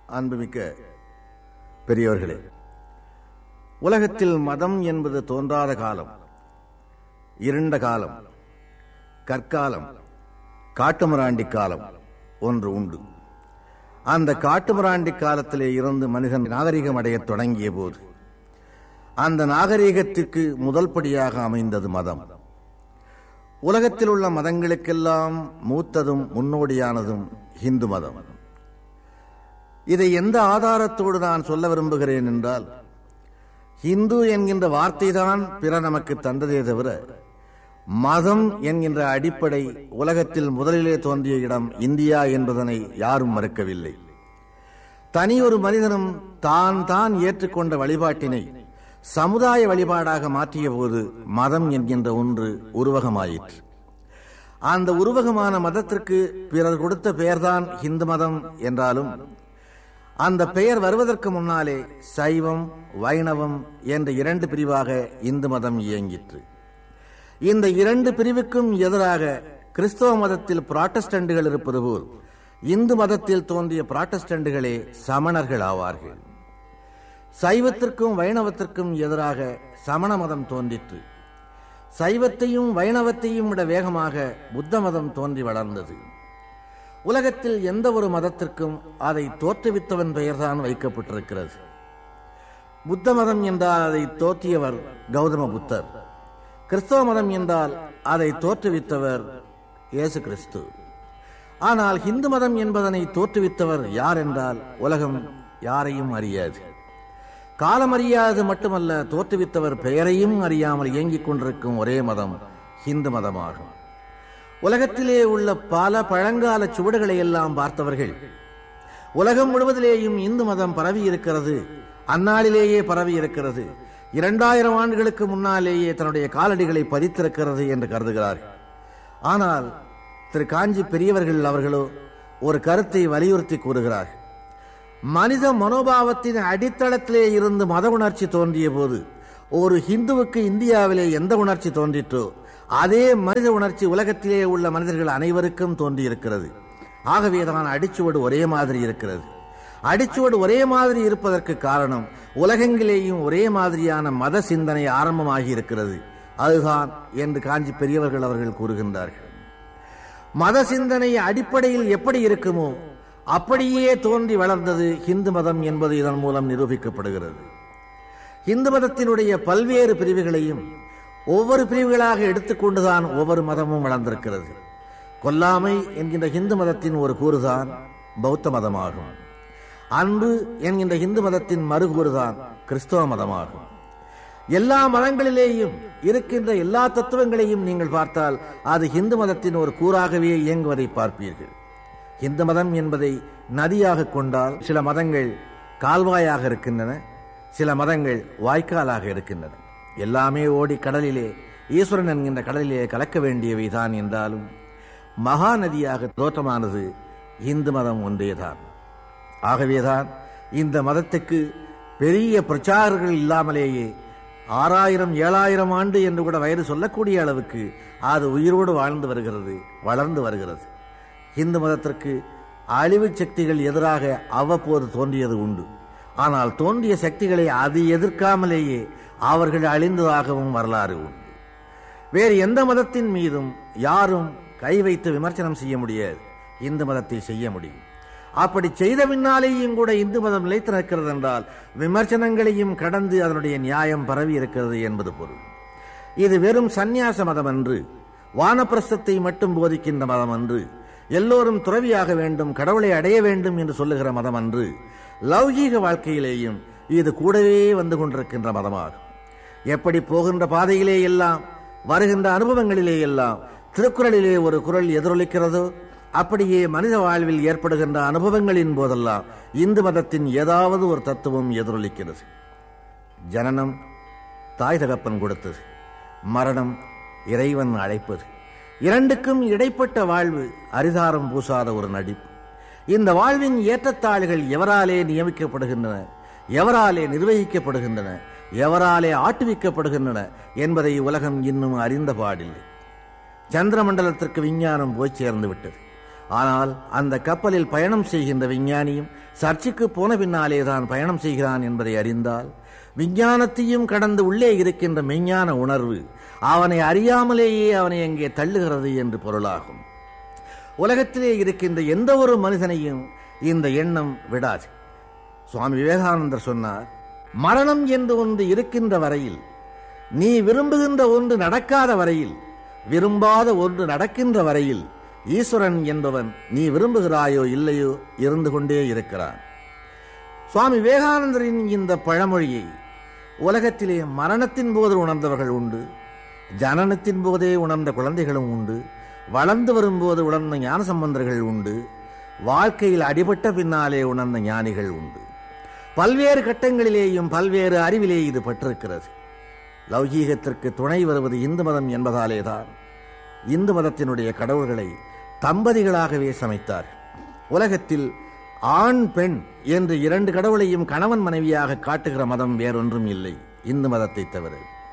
அன்புமிக்க பெரியவர்களே உலகத்தில் மதம் என்பது தோன்றாத காலம் இருண்ட காலம் கற்காலம் காட்டுமிராண்டி காலம் ஒன்று உண்டு அந்த காட்டுமிராண்டி காலத்திலே இருந்து மனிதன் நாகரிகம் அடையத் தொடங்கிய போது அந்த நாகரிகத்திற்கு முதல் படியாக அமைந்தது மதம் உலகத்தில் உள்ள மதங்களுக்கெல்லாம் மூத்ததும் முன்னோடியானதும் இந்து மதம் இதை எந்த ஆதாரத்தோடு நான் சொல்ல விரும்புகிறேன் என்றால் இந்து என்கின்ற வார்த்தைதான் பிற நமக்கு தந்ததே தவிர மதம் என்கின்ற அடிப்படை உலகத்தில் முதலிலே தோன்றிய இடம் இந்தியா என்பதனை யாரும் மறுக்கவில்லை தனியொரு மனிதனும் தான் தான் ஏற்றுக்கொண்ட வழிபாட்டினை சமுதாய வழிபாடாக மாற்றிய போது மதம் என்கின்ற ஒன்று உருவகமாயிற்று அந்த உருவகமான மதத்திற்கு பிறர் கொடுத்த பெயர்தான் இந்து மதம் என்றாலும் அந்த பெயர் வருவதற்கு முன்னாலே சைவம் வைணவம் என்ற இரண்டு பிரிவாக இந்து மதம் இயங்கிற்று இந்த இரண்டு பிரிவுக்கும் எதிராக கிறிஸ்தவ மதத்தில் புராட்டஸ்டண்டுகள் இருப்பது போல் இந்து மதத்தில் தோன்றிய புராட்டஸ்டண்டுகளே சமணர்கள் ஆவார்கள் சைவத்திற்கும் வைணவத்திற்கும் எதிராக சமண மதம் தோன்றிற்று சைவத்தையும் வைணவத்தையும் விட வேகமாக புத்த மதம் தோன்றி வளர்ந்தது உலகத்தில் எந்த ஒரு மதத்திற்கும் அதை தோற்றுவித்தவன் பெயர்தான் வைக்கப்பட்டிருக்கிறது புத்த மதம் என்றால் அதை தோற்றியவர் கௌதம புத்தர் கிறிஸ்தவ மதம் என்றால் அதை தோற்றுவித்தவர் இயேசு கிறிஸ்து ஆனால் இந்து மதம் என்பதனை தோற்றுவித்தவர் யார் என்றால் உலகம் யாரையும் அறியாது காலம் அறியாது மட்டுமல்ல தோற்றுவித்தவர் பெயரையும் அறியாமல் இயங்கிக் கொண்டிருக்கும் ஒரே மதம் இந்து மதமாகும் உலகத்திலே உள்ள பல பழங்கால சுவடுகளை எல்லாம் பார்த்தவர்கள் உலகம் முழுவதிலேயும் இந்து மதம் பரவி இருக்கிறது அந்நாளிலேயே பரவி இருக்கிறது இரண்டாயிரம் ஆண்டுகளுக்கு முன்னாலேயே தன்னுடைய காலடிகளை பதித்திருக்கிறது என்று கருதுகிறார்கள் ஆனால் திரு காஞ்சி பெரியவர்கள் அவர்களோ ஒரு கருத்தை வலியுறுத்தி கூறுகிறார் மனித மனோபாவத்தின் அடித்தளத்திலே இருந்து மத உணர்ச்சி தோன்றிய போது ஒரு ஹிந்துவுக்கு இந்தியாவிலே எந்த உணர்ச்சி தோன்றிற்றோ அதே மனித உணர்ச்சி உலகத்திலே உள்ள மனிதர்கள் அனைவருக்கும் தோன்றியிருக்கிறது ஆகவேதான் அடிச்சுவடு ஒரே மாதிரி இருக்கிறது அடிச்சுவடு ஒரே மாதிரி இருப்பதற்கு காரணம் உலகெங்கிலேயும் ஒரே மாதிரியான மத சிந்தனை ஆரம்பமாகி இருக்கிறது அதுதான் என்று காஞ்சி பெரியவர்கள் அவர்கள் கூறுகின்றார்கள் மத சிந்தனை அடிப்படையில் எப்படி இருக்குமோ அப்படியே தோன்றி வளர்ந்தது இந்து மதம் என்பது இதன் மூலம் நிரூபிக்கப்படுகிறது இந்து மதத்தினுடைய பல்வேறு பிரிவுகளையும் ஒவ்வொரு பிரிவுகளாக எடுத்துக்கொண்டுதான் ஒவ்வொரு மதமும் வளர்ந்திருக்கிறது கொல்லாமை என்கின்ற இந்து மதத்தின் ஒரு கூறுதான் பௌத்த மதமாகும் அன்பு என்கின்ற இந்து மதத்தின் மறுகூறுதான் கிறிஸ்தவ மதமாகும் எல்லா மதங்களிலேயும் இருக்கின்ற எல்லா தத்துவங்களையும் நீங்கள் பார்த்தால் அது இந்து மதத்தின் ஒரு கூறாகவே இயங்குவதை பார்ப்பீர்கள் இந்து மதம் என்பதை நதியாக கொண்டால் சில மதங்கள் கால்வாயாக இருக்கின்றன சில மதங்கள் வாய்க்காலாக இருக்கின்றன எல்லாமே ஓடி கடலிலே ஈஸ்வரன் என்கின்ற கடலிலே கலக்க வேண்டியவை தான் என்றாலும் மகா நதியாக தோற்றமானது இந்து மதம் ஒன்றேதான் ஆகவேதான் இந்த மதத்துக்கு பெரிய பிரச்சாரர்கள் இல்லாமலேயே ஆறாயிரம் ஏழாயிரம் ஆண்டு என்று கூட வயது சொல்லக்கூடிய அளவுக்கு அது உயிரோடு வாழ்ந்து வருகிறது வளர்ந்து வருகிறது இந்து மதத்திற்கு அழிவு சக்திகள் எதிராக அவ்வப்போது தோன்றியது உண்டு ஆனால் தோன்றிய சக்திகளை அது எதிர்க்காமலேயே அவர்கள் அழிந்ததாகவும் வரலாறு உண்டு வேறு எந்த மதத்தின் மீதும் யாரும் கை வைத்து விமர்சனம் செய்ய முடியாது இந்து மதத்தை செய்ய முடியும் அப்படி செய்த பின்னாலேயும் கூட இந்து மதம் நிலைத்து நிற்கிறது என்றால் விமர்சனங்களையும் கடந்து அதனுடைய நியாயம் பரவி இருக்கிறது என்பது பொருள் இது வெறும் சந்நியாச மதம் அன்று வானப்பிரசத்தை மட்டும் போதிக்கின்ற மதம் அன்று எல்லோரும் துறவியாக வேண்டும் கடவுளை அடைய வேண்டும் என்று சொல்லுகிற மதம் அன்று லௌகீக வாழ்க்கையிலேயும் இது கூடவே வந்து கொண்டிருக்கின்ற மதமாகும் எப்படி போகின்ற பாதையிலே எல்லாம் வருகின்ற அனுபவங்களிலே எல்லாம் திருக்குறளிலே ஒரு குரல் எதிரொலிக்கிறதோ அப்படியே மனித வாழ்வில் ஏற்படுகின்ற அனுபவங்களின் போதெல்லாம் இந்து மதத்தின் ஏதாவது ஒரு தத்துவம் எதிரொலிக்கிறது ஜனனம் தாய் தகப்பன் கொடுத்தது மரணம் இறைவன் அழைப்பது இரண்டுக்கும் இடைப்பட்ட வாழ்வு அரிதாரம் பூசாத ஒரு நடிப்பு இந்த வாழ்வின் ஏற்றத்தாழ்கள் எவராலே நியமிக்கப்படுகின்றன எவராலே நிர்வகிக்கப்படுகின்றன எவராலே ஆட்டுவிக்கப்படுகின்றன என்பதை உலகம் இன்னும் அறிந்த பாடில்லை சந்திரமண்டலத்திற்கு விஞ்ஞானம் போய் சேர்ந்து விட்டது ஆனால் அந்த கப்பலில் பயணம் செய்கின்ற விஞ்ஞானியும் சர்ச்சுக்கு போன பின்னாலே தான் பயணம் செய்கிறான் என்பதை அறிந்தால் விஞ்ஞானத்தையும் கடந்து உள்ளே இருக்கின்ற மெஞ்ஞான உணர்வு அவனை அறியாமலேயே அவனை அங்கே தள்ளுகிறது என்று பொருளாகும் உலகத்திலே இருக்கின்ற எந்த ஒரு மனிதனையும் இந்த எண்ணம் விடாது சுவாமி விவேகானந்தர் சொன்னார் மரணம் என்று ஒன்று இருக்கின்ற வரையில் நீ விரும்புகின்ற ஒன்று நடக்காத வரையில் விரும்பாத ஒன்று நடக்கின்ற வரையில் ஈஸ்வரன் என்பவன் நீ விரும்புகிறாயோ இல்லையோ இருந்து கொண்டே இருக்கிறான் சுவாமி விவேகானந்தரின் இந்த பழமொழியை உலகத்திலே மரணத்தின் போது உணர்ந்தவர்கள் உண்டு ஜனனத்தின் போதே உணர்ந்த குழந்தைகளும் உண்டு வளர்ந்து வரும்போது உணர்ந்த ஞான சம்பந்தர்கள் உண்டு வாழ்க்கையில் அடிபட்ட பின்னாலே உணர்ந்த ஞானிகள் உண்டு பல்வேறு கட்டங்களிலேயும் பல்வேறு அறிவிலே இது பட்டிருக்கிறது லௌகீகத்திற்கு துணை வருவது இந்து மதம் என்பதாலேதான் இந்து மதத்தினுடைய கடவுள்களை தம்பதிகளாகவே சமைத்தார் உலகத்தில் ஆண் பெண் என்று இரண்டு கடவுளையும் கணவன் மனைவியாக காட்டுகிற மதம் வேறொன்றும் இல்லை இந்து மதத்தை தவிர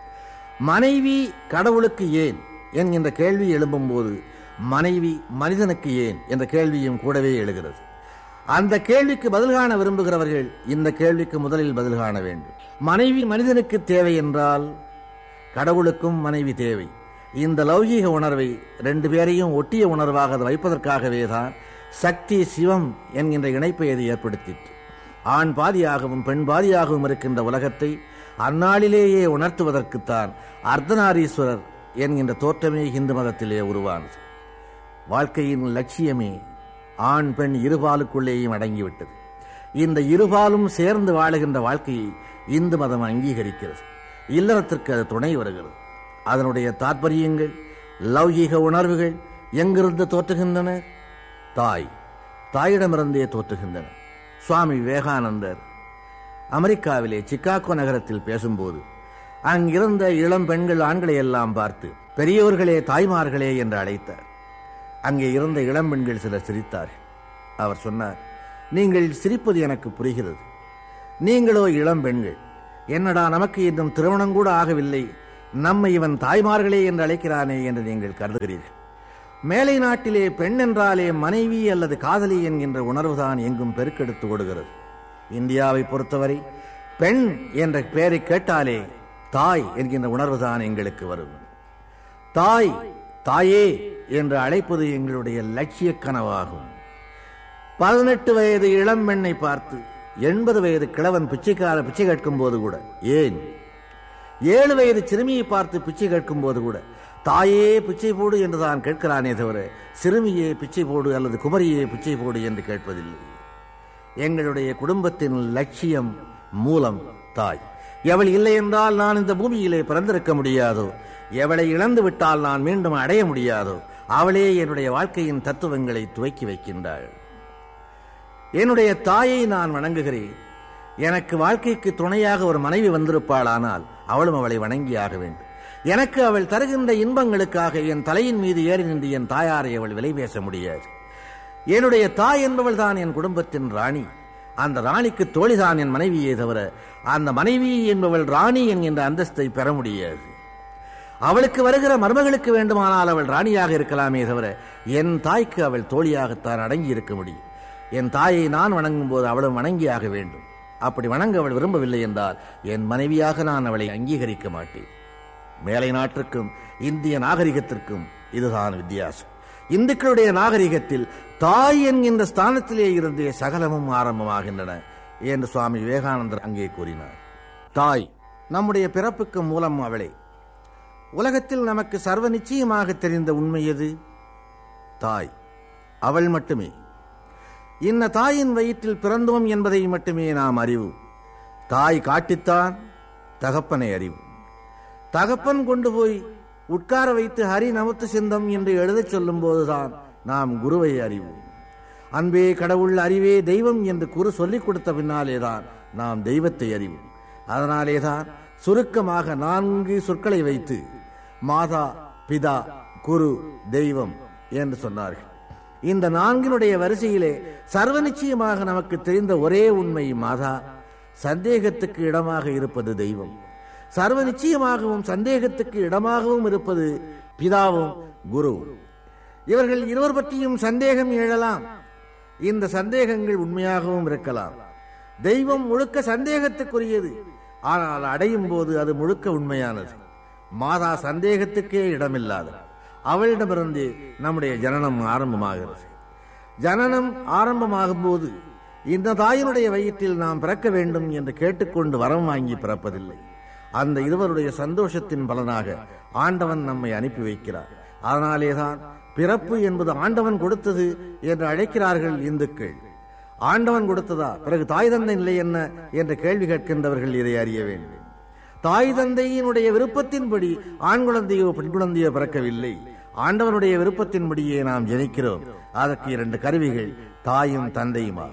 மனைவி கடவுளுக்கு ஏன் என்கின்ற கேள்வி எழும்பும்போது மனைவி மனிதனுக்கு ஏன் என்ற கேள்வியும் கூடவே எழுகிறது அந்த கேள்விக்கு பதில் காண விரும்புகிறவர்கள் இந்த கேள்விக்கு முதலில் பதில் காண வேண்டும் மனைவி மனிதனுக்கு தேவை என்றால் கடவுளுக்கும் மனைவி தேவை இந்த லௌகீக உணர்வை ரெண்டு பேரையும் ஒட்டிய உணர்வாக அதை வைப்பதற்காகவே தான் சக்தி சிவம் என்கின்ற இணைப்பை அது ஏற்படுத்திற்று ஆண் பாதியாகவும் பெண் பாதியாகவும் இருக்கின்ற உலகத்தை அந்நாளிலேயே உணர்த்துவதற்குத்தான் அர்த்தநாரீஸ்வரர் என்கின்ற தோற்றமே இந்து மதத்திலே உருவானது வாழ்க்கையின் லட்சியமே ஆண் பெண் இருபாலுக்குள்ளேயும் அடங்கிவிட்டது இந்த இருபாலும் சேர்ந்து வாழுகின்ற வாழ்க்கையை இந்து மதம் அங்கீகரிக்கிறது இல்லறத்திற்கு அது துணை வருகிறது அதனுடைய தாற்பயங்கள் லௌகீக உணர்வுகள் எங்கிருந்து தோற்றுகின்றன தாய் தாயிடமிருந்தே தோற்றுகின்றன சுவாமி விவேகானந்தர் அமெரிக்காவிலே சிக்காகோ நகரத்தில் பேசும்போது அங்கிருந்த இளம் பெண்கள் ஆண்களை எல்லாம் பார்த்து பெரியோர்களே தாய்மார்களே என்று அழைத்தார் அங்கே இருந்த இளம் பெண்கள் சிலர் சிரித்தார்கள் அவர் சொன்னார் நீங்கள் சிரிப்பது எனக்கு புரிகிறது நீங்களோ இளம் பெண்கள் என்னடா நமக்கு இன்னும் திருமணம் கூட ஆகவில்லை நம்மை இவன் தாய்மார்களே என்று அழைக்கிறானே என்று நீங்கள் கருதுகிறீர்கள் மேலை நாட்டிலே பெண் என்றாலே மனைவி அல்லது காதலி என்கின்ற உணர்வுதான் எங்கும் பெருக்கெடுத்து ஓடுகிறது இந்தியாவை பொறுத்தவரை பெண் என்ற பெயரை கேட்டாலே தாய் என்கின்ற உணர்வுதான் எங்களுக்கு வரும் தாய் தாயே என்று அழைப்பது எங்களுடைய லட்சிய கனவாகும் பதினெட்டு வயது இளம் பெண்ணை பார்த்து எண்பது வயது கிழவன் பிச்சைக்கார பிச்சை கேட்கும் போது கூட ஏன் ஏழு வயது சிறுமியை பார்த்து பிச்சை கேட்கும் போது கூட தாயே பிச்சை போடு என்று தான் கேட்கிறானே தவிர சிறுமியே பிச்சை போடு அல்லது குமரியே பிச்சை போடு என்று கேட்பதில்லை எங்களுடைய குடும்பத்தின் லட்சியம் மூலம் தாய் எவள் இல்லை என்றால் நான் இந்த பூமியிலே பிறந்திருக்க முடியாதோ எவளை இழந்து விட்டால் நான் மீண்டும் அடைய முடியாதோ அவளே என்னுடைய வாழ்க்கையின் தத்துவங்களை துவக்கி வைக்கின்றாள் என்னுடைய தாயை நான் வணங்குகிறேன் எனக்கு வாழ்க்கைக்கு துணையாக ஒரு மனைவி வந்திருப்பாளானால் அவளும் அவளை வணங்கியாக வேண்டும் எனக்கு அவள் தருகின்ற இன்பங்களுக்காக என் தலையின் மீது ஏறி நின்று என் தாயாரை அவள் விலை பேச முடியாது என்னுடைய தாய் என்பவள் தான் என் குடும்பத்தின் ராணி அந்த ராணிக்கு தோழிதான் என் மனைவியே தவிர அந்த மனைவி என்பவள் ராணி என்கின்ற அந்தஸ்தை பெற முடியாது அவளுக்கு வருகிற மருமகளுக்கு வேண்டுமானால் அவள் ராணியாக இருக்கலாமே தவிர என் தாய்க்கு அவள் தோழியாகத்தான் அடங்கி இருக்க முடியும் என் தாயை நான் வணங்கும் போது அவளும் வணங்கியாக வேண்டும் அப்படி வணங்க அவள் விரும்பவில்லை என்றால் என் மனைவியாக நான் அவளை அங்கீகரிக்க மாட்டேன் மேலை நாட்டிற்கும் இந்திய நாகரிகத்திற்கும் இதுதான் வித்தியாசம் இந்துக்களுடைய நாகரிகத்தில் தாய் என்கின்ற ஸ்தானத்திலே இருந்தே சகலமும் ஆரம்பமாகின்றன என்று சுவாமி விவேகானந்தர் அங்கே கூறினார் தாய் நம்முடைய பிறப்புக்கு மூலம் அவளே உலகத்தில் நமக்கு சர்வ நிச்சயமாக தெரிந்த உண்மை எது தாய் அவள் மட்டுமே இன்ன தாயின் வயிற்றில் பிறந்தோம் என்பதை மட்டுமே நாம் அறிவு தாய் காட்டித்தான் தகப்பனை அறிவு தகப்பன் கொண்டு போய் உட்கார வைத்து ஹரி நமத்து சிந்தம் என்று எழுதச் சொல்லும் போதுதான் நாம் குருவை அறிவோம் அன்பே கடவுள் அறிவே தெய்வம் என்று குரு சொல்லிக் கொடுத்த பின்னாலேதான் நாம் தெய்வத்தை அறிவோம் அதனாலேதான் சுருக்கமாக நான்கு சொற்களை வைத்து மாதா பிதா குரு தெய்வம் என்று சொன்னார்கள் இந்த நான்கினுடைய வரிசையிலே சர்வ நிச்சயமாக நமக்கு தெரிந்த ஒரே உண்மை மாதா சந்தேகத்துக்கு இடமாக இருப்பது தெய்வம் சர்வ நிச்சயமாகவும் சந்தேகத்துக்கு இடமாகவும் இருப்பது பிதாவும் குருவும் இவர்கள் இருவர் பற்றியும் சந்தேகம் எழலாம் இந்த சந்தேகங்கள் உண்மையாகவும் இருக்கலாம் தெய்வம் முழுக்க சந்தேகத்துக்குரியது ஆனால் அடையும் போது அது முழுக்க உண்மையானது மாதா சந்தேகத்துக்கே இடமில்லாத அவளிடமிருந்து நம்முடைய ஜனனம் ஆரம்பமாகிறது ஜனனம் ஆரம்பமாகும் போது இந்த தாயினுடைய வயிற்றில் நாம் பிறக்க வேண்டும் என்று கேட்டுக்கொண்டு வரம் வாங்கி பிறப்பதில்லை அந்த இருவருடைய சந்தோஷத்தின் பலனாக ஆண்டவன் நம்மை அனுப்பி வைக்கிறார் அதனாலேதான் பிறப்பு என்பது ஆண்டவன் கொடுத்தது என்று அழைக்கிறார்கள் இந்துக்கள் ஆண்டவன் கொடுத்ததா பிறகு தாய் தந்தை நிலை என்ன என்ற கேள்வி கேட்கின்றவர்கள் இதை அறிய வேண்டும் தாய் தந்தையினுடைய விருப்பத்தின்படி ஆண் குழந்தையோ பெண் குழந்தையோ பிறக்கவில்லை ஆண்டவனுடைய விருப்பத்தின்படியே நாம் ஜனிக்கிறோம் அதற்கு இரண்டு கருவிகள் தாயும் தந்தையுமா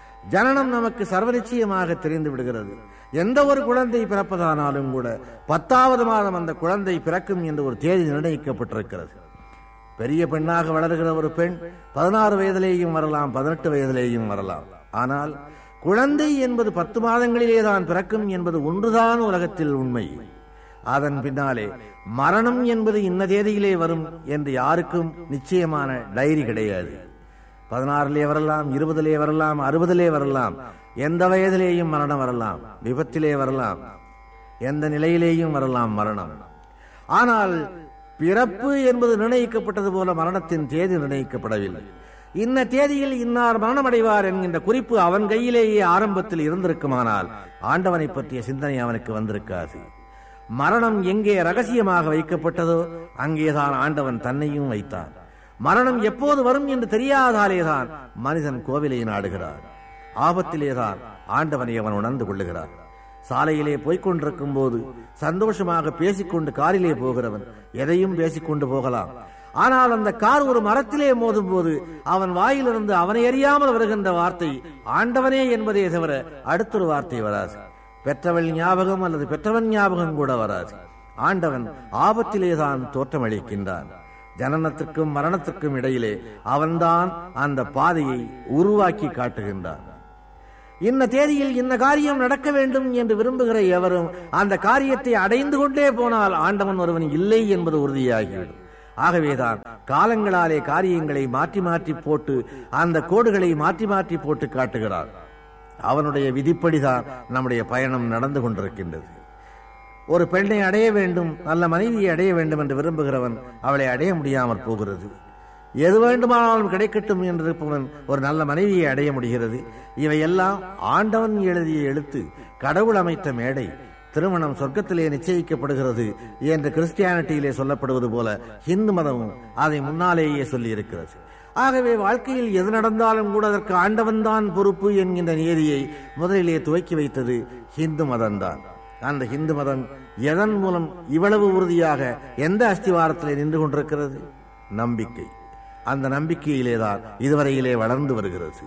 ஜனனம் நமக்கு சர்வநிச்சயமாக தெரிந்து விடுகிறது எந்த ஒரு குழந்தை பிறப்பதானாலும் கூட பத்தாவது மாதம் அந்த குழந்தை பிறக்கும் என்று ஒரு தேதி நிர்ணயிக்கப்பட்டிருக்கிறது பெரிய பெண்ணாக வளர்கிற ஒரு பெண் பதினாறு வயதிலேயும் வரலாம் பதினெட்டு வயதிலேயும் வரலாம் ஆனால் குழந்தை என்பது பத்து மாதங்களிலே தான் பிறக்கும் என்பது ஒன்றுதான் உலகத்தில் உண்மை அதன் பின்னாலே மரணம் என்பது இன்ன தேதியிலே வரும் என்று யாருக்கும் நிச்சயமான டைரி கிடையாது பதினாறிலே வரலாம் இருபதிலே வரலாம் அறுபதிலே வரலாம் எந்த வயதிலேயும் மரணம் வரலாம் விபத்திலே வரலாம் எந்த நிலையிலேயும் வரலாம் மரணம் ஆனால் பிறப்பு என்பது நிர்ணயிக்கப்பட்டது போல மரணத்தின் தேதி நிர்ணயிக்கப்படவில்லை இன்ன தேதியில் இன்னார் மரணம் அடைவார் என்கின்ற குறிப்பு அவன் கையிலேயே ஆரம்பத்தில் இருந்திருக்குமானால் ஆண்டவனை பற்றிய சிந்தனை அவனுக்கு வந்திருக்காது மரணம் எங்கே ரகசியமாக வைக்கப்பட்டதோ அங்கேதான் ஆண்டவன் தன்னையும் வைத்தான் மரணம் எப்போது வரும் என்று தெரியாதாலேதான் மனிதன் கோவிலை நாடுகிறார் ஆபத்திலேதான் ஆண்டவனை அவன் உணர்ந்து கொள்ளுகிறார் சாலையிலே போய்க் கொண்டிருக்கும் போது சந்தோஷமாக பேசிக்கொண்டு காரிலே போகிறவன் எதையும் பேசிக்கொண்டு போகலாம் ஆனால் அந்த கார் ஒரு மரத்திலே மோதும் போது அவன் வாயிலிருந்து அவனை அறியாமல் வருகின்ற வார்த்தை ஆண்டவனே என்பதே தவிர அடுத்தொரு வார்த்தை வராது பெற்றவள் ஞாபகம் அல்லது பெற்றவன் ஞாபகம் கூட வராது ஆண்டவன் ஆபத்திலேதான் தோற்றமளிக்கின்றான் ஜனனத்திற்கும் மரணத்திற்கும் இடையிலே அவன்தான் அந்த பாதையை உருவாக்கி காட்டுகின்றான் இன்ன தேதியில் இன்ன காரியம் நடக்க வேண்டும் என்று விரும்புகிற எவரும் அந்த காரியத்தை அடைந்து கொண்டே போனால் ஆண்டவன் ஒருவன் இல்லை என்பது உறுதியாகிவிடும் ஆகவேதான் காலங்களாலே காரியங்களை மாற்றி மாற்றி போட்டு அந்த கோடுகளை மாற்றி மாற்றி போட்டு காட்டுகிறார் அவனுடைய விதிப்படிதான் நம்முடைய பயணம் நடந்து கொண்டிருக்கின்றது ஒரு பெண்ணை அடைய வேண்டும் நல்ல மனைவியை அடைய வேண்டும் என்று விரும்புகிறவன் அவளை அடைய முடியாமற் போகிறது எது வேண்டுமானாலும் கிடைக்கட்டும் என்று இருப்பவன் ஒரு நல்ல மனைவியை அடைய முடிகிறது இவையெல்லாம் ஆண்டவன் எழுதிய எழுத்து கடவுள் அமைத்த மேடை திருமணம் சொர்க்கத்திலே நிச்சயிக்கப்படுகிறது என்று கிறிஸ்டியானிட்டியிலே சொல்லப்படுவது போல ஹிந்து மதமும் அதை முன்னாலேயே சொல்லி இருக்கிறது ஆகவே வாழ்க்கையில் எது நடந்தாலும் கூட அதற்கு ஆண்டவன் தான் பொறுப்பு என்கின்ற நியதியை முதலிலே துவக்கி வைத்தது ஹிந்து மதம்தான் அந்த ஹிந்து மதம் எதன் மூலம் இவ்வளவு உறுதியாக எந்த அஸ்திவாரத்திலே நின்று கொண்டிருக்கிறது நம்பிக்கை அந்த நம்பிக்கையிலேதான் இதுவரையிலே வளர்ந்து வருகிறது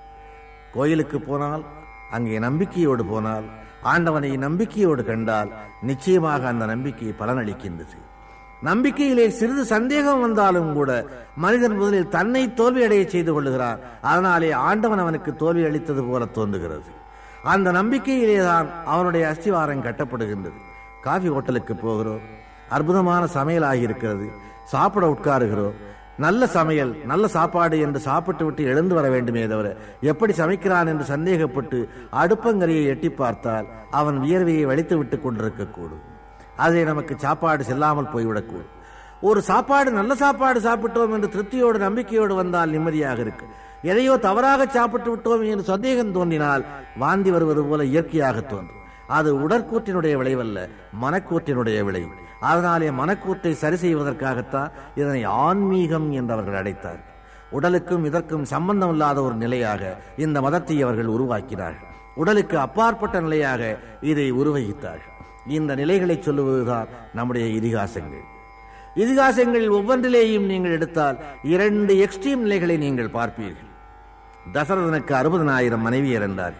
கோயிலுக்கு போனால் அங்கே நம்பிக்கையோடு போனால் ஆண்டவனை நம்பிக்கையோடு கண்டால் நிச்சயமாக அந்த நம்பிக்கை பலனளிக்கின்றது நம்பிக்கையிலே சிறிது சந்தேகம் வந்தாலும் கூட மனிதன் முதலில் தன்னை தோல்வி அடைய செய்து கொள்ளுகிறான் அதனாலே ஆண்டவன் அவனுக்கு தோல்வி அளித்தது போல தோன்றுகிறது அந்த நம்பிக்கையிலேதான் அவனுடைய அஸ்திவாரம் கட்டப்படுகின்றது காஃபி ஹோட்டலுக்கு போகிறோம் அற்புதமான சமையல் ஆகியிருக்கிறது சாப்பிட உட்காருகிறோம் நல்ல சமையல் நல்ல சாப்பாடு என்று சாப்பிட்டு விட்டு எழுந்து வர வேண்டுமே தவிர எப்படி சமைக்கிறான் என்று சந்தேகப்பட்டு அடுப்பங்கரையை எட்டி பார்த்தால் அவன் வியர்வையை வலித்து விட்டு கொண்டிருக்கக்கூடும் அதை நமக்கு சாப்பாடு செல்லாமல் போய்விடக்கூடும் ஒரு சாப்பாடு நல்ல சாப்பாடு சாப்பிட்டோம் என்று திருப்தியோடு நம்பிக்கையோடு வந்தால் நிம்மதியாக இருக்கு எதையோ தவறாக சாப்பிட்டு விட்டோம் என்று சந்தேகம் தோன்றினால் வாந்தி வருவது போல இயற்கையாக தோன்றும் அது உடற்கூற்றினுடைய விளைவல்ல மனக்கூற்றினுடைய விளைவு அதனாலே மனக்கூற்றை சரி செய்வதற்காகத்தான் இதனை ஆன்மீகம் என்று அவர்கள் அழைத்தார் உடலுக்கும் இதற்கும் சம்பந்தம் இல்லாத ஒரு நிலையாக இந்த மதத்தை அவர்கள் உருவாக்கினார்கள் உடலுக்கு அப்பாற்பட்ட நிலையாக இதை உருவகித்தார்கள் இந்த நிலைகளை சொல்லுவதுதான் நம்முடைய இதிகாசங்கள் இதிகாசங்களில் ஒவ்வொன்றிலேயும் நீங்கள் எடுத்தால் இரண்டு எக்ஸ்ட்ரீம் நிலைகளை நீங்கள் பார்ப்பீர்கள் தசரதனுக்கு அறுபதனாயிரம் மனைவியர் என்றார்கள்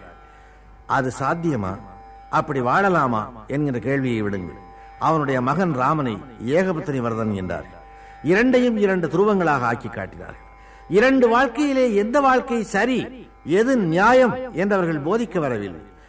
அது சாத்தியமா அப்படி வாழலாமா என்கிற கேள்வியை விடுங்கள் அவனுடைய மகன் ராமனை ஏகபத்தினி வரதன் என்றார் இரண்டையும் இரண்டு துருவங்களாக ஆக்கி காட்டினார்கள் இரண்டு வாழ்க்கையிலே எந்த வாழ்க்கை சரி எது நியாயம் என்றவர்கள் போதிக்க வரவில்லை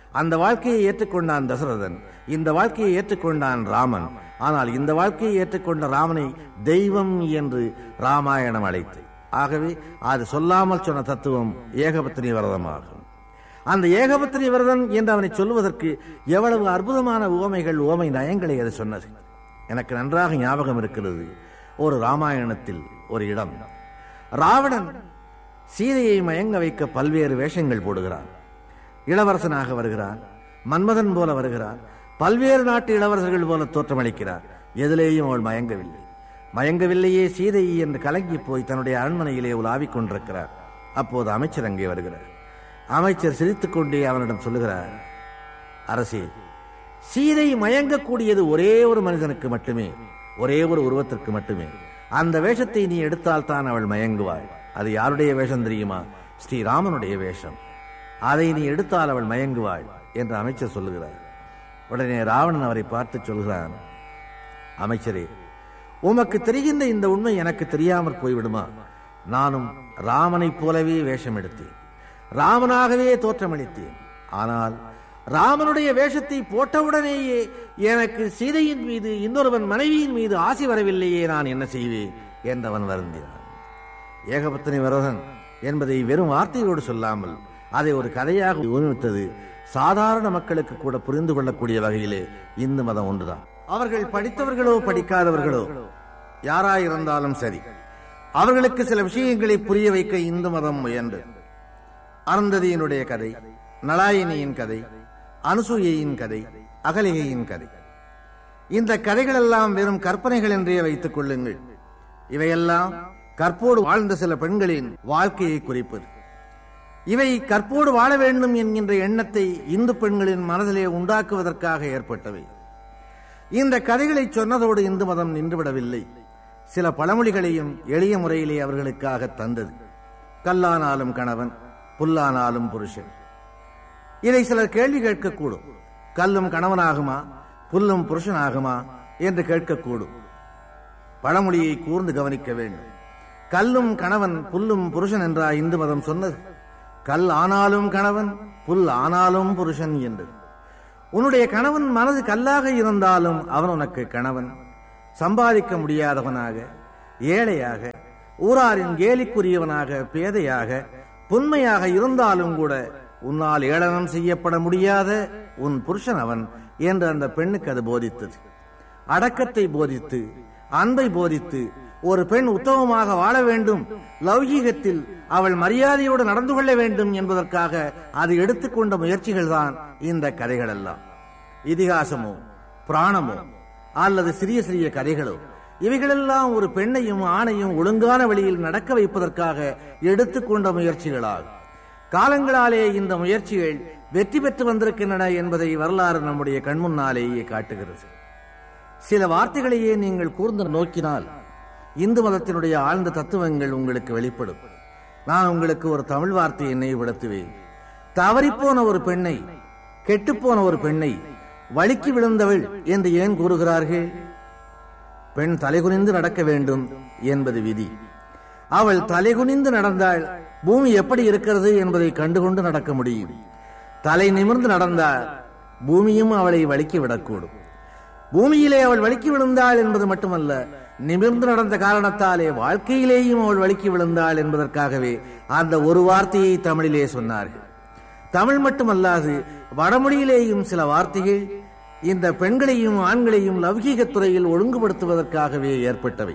அந்த வாழ்க்கையை ஏற்றுக்கொண்டான் தசரதன் இந்த வாழ்க்கையை ஏற்றுக்கொண்டான் ராமன் ஆனால் இந்த வாழ்க்கையை ஏற்றுக்கொண்ட ராமனை தெய்வம் என்று ராமாயணம் அழைத்து ஆகவே அது சொல்லாமல் சொன்ன தத்துவம் ஏகபத்தினி விரதமாகும் அந்த ஏகபத்தினி விரதன் என்று அவனை சொல்வதற்கு எவ்வளவு அற்புதமான உவமைகள் உவமை நயங்களை அது சொன்னது எனக்கு நன்றாக ஞாபகம் இருக்கிறது ஒரு ராமாயணத்தில் ஒரு இடம் ராவணன் சீதையை மயங்க வைக்க பல்வேறு வேஷங்கள் போடுகிறான் இளவரசனாக வருகிறான் மன்மதன் போல வருகிறான் பல்வேறு நாட்டு இளவரசர்கள் போல தோற்றமளிக்கிறார் எதிலேயும் அவள் மயங்கவில்லை மயங்கவில்லையே சீதை என்று கலங்கி போய் தன்னுடைய அரண்மனையிலே உலாவிக் கொண்டிருக்கிறார் அப்போது அமைச்சர் அங்கே வருகிறார் அமைச்சர் சிரித்துக் கொண்டே அவனிடம் சொல்லுகிறார் அரசே சீதை மயங்கக்கூடியது ஒரே ஒரு மனிதனுக்கு மட்டுமே ஒரே ஒரு உருவத்திற்கு மட்டுமே அந்த வேஷத்தை நீ எடுத்தால் தான் அவள் மயங்குவாள் அது யாருடைய வேஷம் தெரியுமா ஸ்ரீராமனுடைய வேஷம் அதை நீ எடுத்தால் அவள் மயங்குவாள் என்று அமைச்சர் சொல்லுகிறார் உடனே ராவணன் அவரை பார்த்து சொல்கிறான் அமைச்சரே உமக்கு தெரிகின்ற இந்த உண்மை எனக்கு தெரியாமற் போய்விடுமா நானும் ராமனைப் போலவே வேஷம் எடுத்தேன் ராமனாகவே தோற்றமளித்தேன் ஆனால் ராமனுடைய வேஷத்தை போட்டவுடனேயே எனக்கு சீதையின் மீது இன்னொருவன் மனைவியின் மீது ஆசை வரவில்லையே நான் என்ன செய்வேன் என்றவன் வருந்தினான் ஏகபத்தினி விரதன் என்பதை வெறும் வார்த்தையோடு சொல்லாமல் அதை ஒரு கதையாக உருவித்தது சாதாரண மக்களுக்கு கூட புரிந்து கொள்ளக்கூடிய வகையிலே இந்து மதம் ஒன்றுதான் அவர்கள் படித்தவர்களோ படிக்காதவர்களோ யாராயிருந்தாலும் சரி அவர்களுக்கு சில விஷயங்களை புரிய வைக்க இந்து மதம் முயன்று அருந்ததியினுடைய கதை நலாயினியின் கதை அனுசூயையின் கதை அகலிகையின் கதை இந்த கதைகள் எல்லாம் வெறும் கற்பனைகள் என்றே வைத்துக் கொள்ளுங்கள் இவையெல்லாம் கற்போடு வாழ்ந்த சில பெண்களின் வாழ்க்கையை குறிப்பது இவை கற்போடு வாழ வேண்டும் என்கின்ற எண்ணத்தை இந்து பெண்களின் மனதிலே உண்டாக்குவதற்காக ஏற்பட்டவை இந்த கதைகளை சொன்னதோடு இந்து மதம் நின்றுவிடவில்லை சில பழமொழிகளையும் எளிய முறையிலே அவர்களுக்காக தந்தது கல்லானாலும் கணவன் புல்லானாலும் புருஷன் இதை சிலர் கேள்வி கேட்கக்கூடும் கல்லும் கணவனாகுமா புல்லும் புருஷனாகுமா என்று கேட்கக்கூடும் பழமொழியை கூர்ந்து கவனிக்க வேண்டும் கல்லும் கணவன் புல்லும் புருஷன் என்றா இந்து மதம் சொன்னது கல் ஆனாலும் கணவன் புல் ஆனாலும் புருஷன் என்று உன்னுடைய கணவன் மனது கல்லாக இருந்தாலும் அவன் உனக்கு கணவன் சம்பாதிக்க முடியாதவனாக ஏழையாக ஊராரின் கேலிக்குரியவனாக பேதையாக புன்மையாக இருந்தாலும் கூட உன்னால் ஏளனம் செய்யப்பட முடியாத உன் புருஷன் அவன் என்று அந்த பெண்ணுக்கு அது போதித்தது அடக்கத்தை போதித்து அன்பை போதித்து ஒரு பெண் உத்தமமாக வாழ வேண்டும் லௌகீகத்தில் அவள் மரியாதையோடு நடந்து கொள்ள வேண்டும் என்பதற்காக அது எடுத்துக்கொண்ட முயற்சிகள் தான் இந்த கதைகள் எல்லாம் இதிகாசமோ புராணமோ அல்லது சிறிய சிறிய கதைகளோ இவைகளெல்லாம் ஒரு பெண்ணையும் ஆணையும் ஒழுங்கான வழியில் நடக்க வைப்பதற்காக எடுத்துக்கொண்ட முயற்சிகளாகும் காலங்களாலே இந்த முயற்சிகள் வெற்றி பெற்று வந்திருக்கின்றன என்பதை வரலாறு நம்முடைய கண்முன்னாலேயே காட்டுகிறது சில வார்த்தைகளையே நீங்கள் கூர்ந்து நோக்கினால் இந்து மதத்தினுடைய ஆழ்ந்த தத்துவங்கள் உங்களுக்கு வெளிப்படும் நான் உங்களுக்கு ஒரு தமிழ் வார்த்தையை நினைவுபடுத்துவேன் தவறிப்போன ஒரு பெண்ணை கெட்டுப்போன ஒரு பெண்ணை வழுக்கி விழுந்தவள் என்று ஏன் கூறுகிறார்கள் பெண் தலைகுனிந்து நடக்க வேண்டும் என்பது விதி அவள் தலைகுனிந்து நடந்தால் பூமி எப்படி இருக்கிறது என்பதை கண்டுகொண்டு நடக்க முடியும் தலை நிமிர்ந்து நடந்தால் பூமியும் அவளை வழுக்கி விடக்கூடும் பூமியிலே அவள் வழுக்கி விழுந்தாள் என்பது மட்டுமல்ல நிமிர்ந்து நடந்த காரணத்தாலே வாழ்க்கையிலேயும் அவள் வழுக்கி விழுந்தாள் என்பதற்காகவே அந்த ஒரு வார்த்தையை தமிழிலே சொன்னார்கள் தமிழ் மட்டுமல்லாது வடமொழியிலேயும் சில வார்த்தைகள் இந்த பெண்களையும் ஆண்களையும் லௌகீகத் துறையில் ஒழுங்குபடுத்துவதற்காகவே ஏற்பட்டவை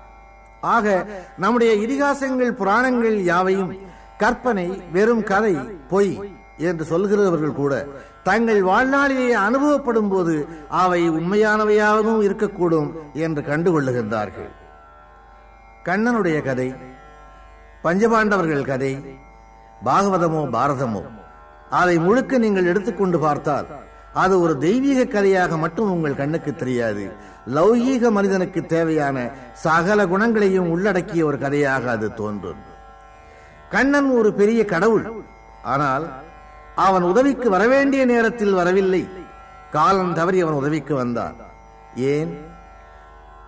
ஆக நம்முடைய இதிகாசங்கள் புராணங்கள் யாவையும் கற்பனை வெறும் கதை பொய் என்று சொல்கிறவர்கள் கூட தங்கள் வாழ்நாளிலே அனுபவப்படும் போது அவை உண்மையானவையாகவும் இருக்கக்கூடும் என்று கண்டுகொள்ளுகின்றார்கள் கண்ணனுடைய கதை பஞ்சபாண்டவர்கள் கதை பாகவதமோ பாரதமோ அதை முழுக்க நீங்கள் எடுத்துக்கொண்டு பார்த்தால் அது ஒரு தெய்வீக கதையாக மட்டும் உங்கள் கண்ணுக்கு தெரியாது லௌகீக மனிதனுக்கு தேவையான சகல குணங்களையும் உள்ளடக்கிய ஒரு கதையாக அது தோன்றும் கண்ணன் ஒரு பெரிய கடவுள் ஆனால் அவன் உதவிக்கு வரவேண்டிய நேரத்தில் வரவில்லை காலம் தவறி அவன் உதவிக்கு வந்தான் ஏன்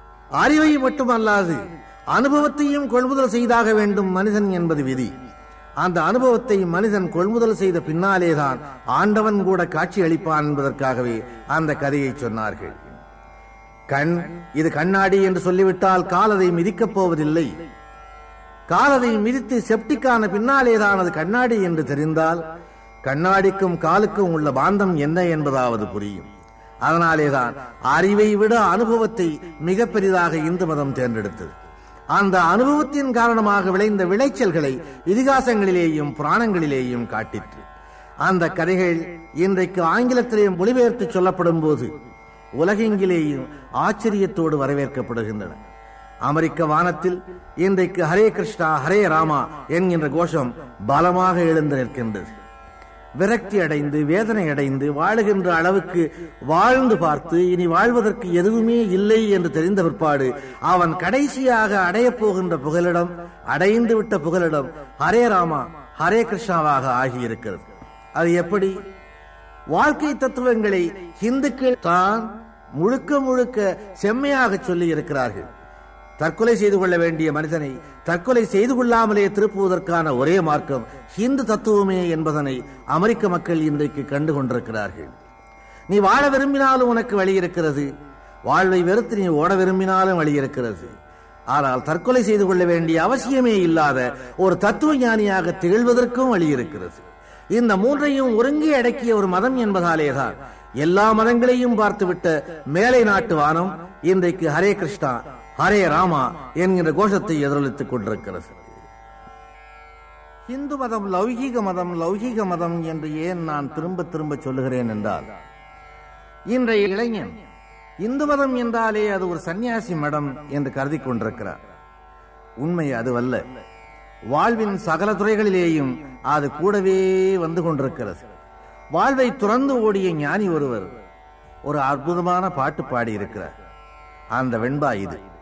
அறிவை மட்டுமல்லாது அனுபவத்தையும் கொள்முதல் செய்தாக வேண்டும் மனிதன் என்பது விதி அந்த அனுபவத்தை மனிதன் கொள்முதல் செய்த பின்னாலேதான் ஆண்டவன் கூட காட்சி அளிப்பான் என்பதற்காகவே அந்த கதையை சொன்னார்கள் கண் இது கண்ணாடி என்று சொல்லிவிட்டால் காலதை மிதிக்கப் போவதில்லை காலதை மிதித்து செப்டிக்கான பின்னாலேதான் அது கண்ணாடி என்று தெரிந்தால் கண்ணாடிக்கும் காலுக்கும் உள்ள பாந்தம் என்ன என்பதாவது புரியும் அதனாலேதான் அறிவை விட அனுபவத்தை மிக பெரிதாக இந்து மதம் தேர்ந்தெடுத்தது அந்த அனுபவத்தின் காரணமாக விளைந்த விளைச்சல்களை இதிகாசங்களிலேயும் புராணங்களிலேயும் காட்டிற்று அந்த கதைகள் இன்றைக்கு ஆங்கிலத்திலேயும் மொழிபெயர்த்து சொல்லப்படும் போது உலகெங்கிலேயும் ஆச்சரியத்தோடு வரவேற்கப்படுகின்றன அமெரிக்க வானத்தில் இன்றைக்கு ஹரே கிருஷ்ணா ஹரே ராமா என்கின்ற கோஷம் பலமாக எழுந்து நிற்கின்றது விரக்தி அடைந்து வேதனை அடைந்து வாழுகின்ற அளவுக்கு வாழ்ந்து பார்த்து இனி வாழ்வதற்கு எதுவுமே இல்லை என்று தெரிந்த பிற்பாடு அவன் கடைசியாக அடையப் போகின்ற புகலிடம் அடைந்து விட்ட புகலிடம் ஹரே ராமா ஹரே கிருஷ்ணாவாக ஆகியிருக்கிறது அது எப்படி வாழ்க்கை தத்துவங்களை இந்துக்கள் தான் முழுக்க முழுக்க செம்மையாக சொல்லி இருக்கிறார்கள் தற்கொலை செய்து கொள்ள வேண்டிய மனிதனை தற்கொலை செய்து கொள்ளாமலே திருப்புவதற்கான ஒரே மார்க்கம் ஹிந்து தத்துவமே என்பதனை அமெரிக்க மக்கள் இன்றைக்கு கண்டு கொண்டிருக்கிறார்கள் நீ வாழ விரும்பினாலும் உனக்கு வழி இருக்கிறது வாழ்வை வெறுத்து நீ ஓட விரும்பினாலும் வழி இருக்கிறது ஆனால் தற்கொலை செய்து கொள்ள வேண்டிய அவசியமே இல்லாத ஒரு தத்துவ ஞானியாக திகழ்வதற்கும் வழி இருக்கிறது இந்த மூன்றையும் ஒருங்கே அடக்கிய ஒரு மதம் என்பதாலேதான் எல்லா மதங்களையும் பார்த்துவிட்ட மேலை நாட்டு வானம் இன்றைக்கு ஹரே கிருஷ்ணா ஹரே ராமா என்கிற கோஷத்தை எதிரொலித்துக் கொண்டிருக்கிறது இந்து மதம் லௌகீக மதம் லௌகீக மதம் என்று ஏன் நான் திரும்ப திரும்ப சொல்லுகிறேன் என்றால் இன்றைய இளைஞன் இந்து மதம் என்றாலே அது ஒரு சன்னியாசி மடம் என்று கருதி கொண்டிருக்கிறார் உண்மை அதுவல்ல வாழ்வின் சகல துறைகளிலேயும் அது கூடவே வந்து கொண்டிருக்கிறது வாழ்வை துறந்து ஓடிய ஞானி ஒருவர் ஒரு அற்புதமான பாட்டு பாடி இருக்கிறார் அந்த வெண்பா இது